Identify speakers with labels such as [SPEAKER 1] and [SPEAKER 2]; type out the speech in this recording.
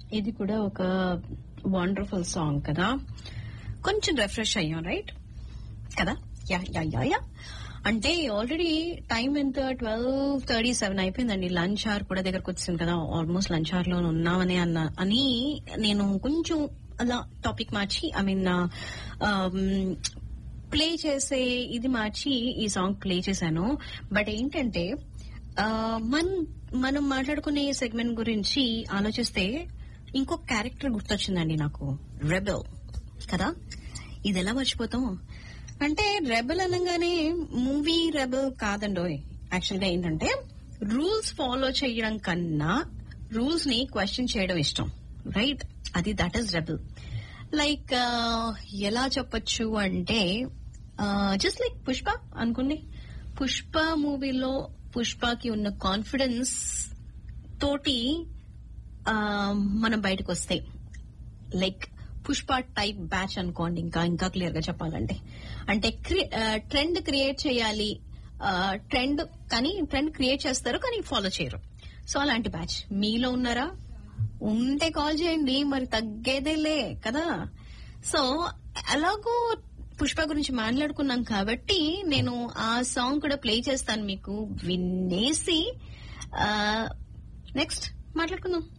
[SPEAKER 1] ఇది కూడా ఒక వండర్ఫుల్ సాంగ్ కదా కొంచెం రిఫ్రెష్ అయ్యాం రైట్ కదా యా యా యా యా అంటే ఆల్రెడీ టైం ఎంత ట్వెల్వ్ థర్టీ సెవెన్ అయిపోయిందండి లంచ్ అవర్ కూడా దగ్గరకు వచ్చింది కదా ఆల్మోస్ట్ లంచ్ అవర్ లో ఉన్నామని అన్న అని నేను కొంచెం అలా టాపిక్ మార్చి ఐ మీన్ ప్లే చేసే ఇది మార్చి ఈ సాంగ్ ప్లే చేశాను బట్ ఏంటంటే మన మనం మాట్లాడుకునే సెగ్మెంట్ గురించి ఆలోచిస్తే ఇంకొక క్యారెక్టర్ గుర్తొచ్చిందండి నాకు రెబెల్ కదా ఇది ఎలా మర్చిపోతాం అంటే రెబెల్ అనగానే మూవీ రెబెల్ కాదండోయ్ యాక్చువల్ గా ఏంటంటే రూల్స్ ఫాలో చేయడం కన్నా రూల్స్ ని క్వశ్చన్ చేయడం ఇష్టం రైట్ అది దట్ ఈస్ రెబెల్ లైక్ ఎలా చెప్పొచ్చు అంటే జస్ట్ లైక్ పుష్ప అనుకోండి పుష్ప మూవీలో పుష్పకి ఉన్న కాన్ఫిడెన్స్ తోటి మనం బయటకు వస్తాయి లైక్ పుష్ప టైప్ బ్యాచ్ అనుకోండి ఇంకా ఇంకా క్లియర్ గా చెప్పాలంటే అంటే ట్రెండ్ క్రియేట్ చేయాలి ట్రెండ్ కానీ ట్రెండ్ క్రియేట్ చేస్తారు కానీ ఫాలో చేయరు సో అలాంటి బ్యాచ్ మీలో ఉన్నారా ఉంటే కాల్ చేయండి మరి తగ్గేదేలే కదా సో అలాగూ పుష్ప గురించి మాట్లాడుకున్నాం కాబట్టి నేను ఆ సాంగ్ కూడా ప్లే చేస్తాను మీకు వినేసి నెక్స్ట్ మాట్లాడుకుందాం